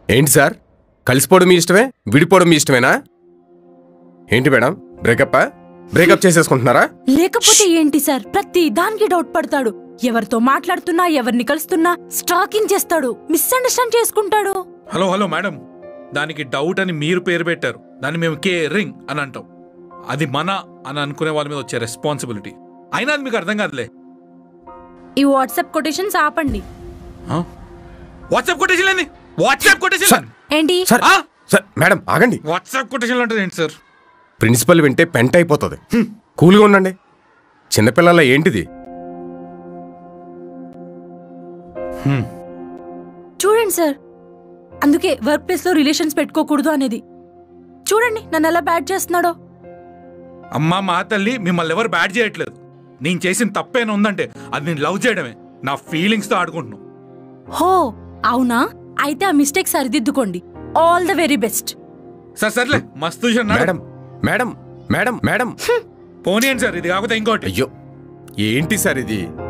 ఏంటి సార్ కలిసిపోవడం మీ ఇష్టమే విడిపోవడం మీ ఇష్టమేనా ఏంటి మేడం బ్రేకప్ బ్రేకప్ చేసేసుకుంటున్నారా లేకపోతే ఏంటి సార్ ప్రతి దానికి డౌట్ పడతాడు ఎవరితో మాట్లాడుతున్నా ఎవరిని కలుస్తున్నా స్టాకింగ్ చేస్తాడు మిస్అండర్స్టాండ్ చేసుకుంటాడు హలో హలో మేడం దానికి డౌట్ అని మీరు పేరు పెట్టారు దాన్ని మేము కే రింగ్ అని అంటాం అది మన అని అనుకునే వాళ్ళ మీద వచ్చే రెస్పాన్సిబిలిటీ అయినా అది మీకు అర్థం కాదులే ఈ వాట్సాప్ కొటేషన్స్ ఆపండి వాట్సాప్ కొటేషన్ ఏంది వాట్సాప్ కొటేషన్ సార్. ఏంటి సార్ సార్ మేడం ఆగండి వాట్సాప్ కొటేషన్ అంటే ఏంటి సార్ ప్రిన్సిపల్ వింటే పెంట్ అయిపోతుంది కూల్గా ఉండండి చిన్నపిల్లల ఏంటిది చూడండి సార్ అందుకే వర్క్ ప్లేస్ లో రిలేషన్స్ పెట్టుకోకూడదు అనేది చూడండి నన్ను ఎలా బ్యాడ్ చేస్తున్నాడో అమ్మా మా తల్లి మిమ్మల్ని ఎవరు బ్యాడ్ చేయట్లేదు నేను చేసిన తప్పేనా ఉందంటే అది నేను లవ్ చేయడమే నా ఫీలింగ్స్ తో ఆడుకుంటున్నాను హో అవునా అయితే ఆ మిస్టేక్ సరిదిద్దుకోండి all the very best sir సర్లే మస్తు చూసాను మేడం మేడం మేడం మేడం పోనీయండి సార్ ఇది కాకపోతే ఇంకోటి అయ్యో ఏంటి సార్ ఇది